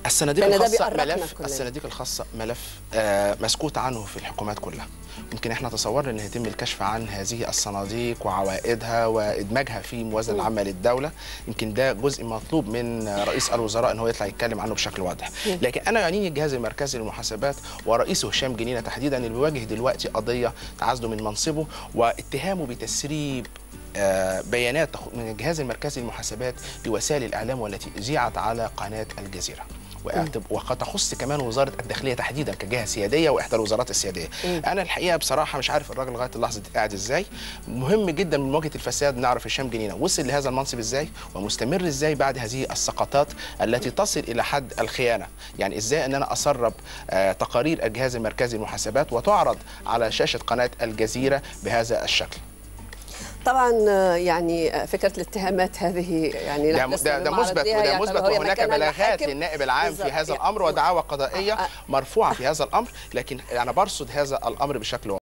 الصناديق لأن ده الخاصه بيقرقنا ملف كلنا. الصناديق الخاصه ملف آه مسكوت عنه في الحكومات كلها يمكن احنا تصورنا ان يتم الكشف عن هذه الصناديق وعوائدها وادماجها في موازنه العامه للدوله يمكن ده جزء مطلوب من رئيس الوزراء ان هو يطلع يتكلم عنه بشكل واضح لكن انا يعنيني الجهاز المركزي للمحاسبات ورئيسه هشام جنينه تحديدا اللي بيواجه دلوقتي قضيه تعزله من منصبه واتهامه بتسريب آه، بيانات تخ- من الجهاز المركزي للمحاسبات لوسائل الاعلام والتي اذيعت على قناه الجزيره واعتب- وقد تخص كمان وزاره الداخليه تحديدا كجهه سياديه واحدى الوزارات السياديه. انا الحقيقه بصراحه مش عارف الراجل لغايه اللحظه دي قاعد ازاي. مهم جدا من مواجهه الفساد نعرف هشام جنينه وصل لهذا المنصب ازاي ومستمر ازاي بعد هذه السقطات التي تصل الى حد الخيانه. يعني ازاي ان انا اسرب آه، تقارير الجهاز المركزي للمحاسبات وتعرض على شاشه قناه الجزيره بهذا الشكل. طبعا آه، يعني آه، فكره الاتهامات هذه يعني ده نحن لسه ده, ده بنعرض مثبت ليها، وده يعني مثبت طب هي وهناك مكانها بلاغات المحاكم. للنائب العام في بالظبط. هذا يعني- الامر ودعاوى قضائيه آه، آه. مرفوعه في هذا الامر لكن انا برصد هذا الامر بشكل واضح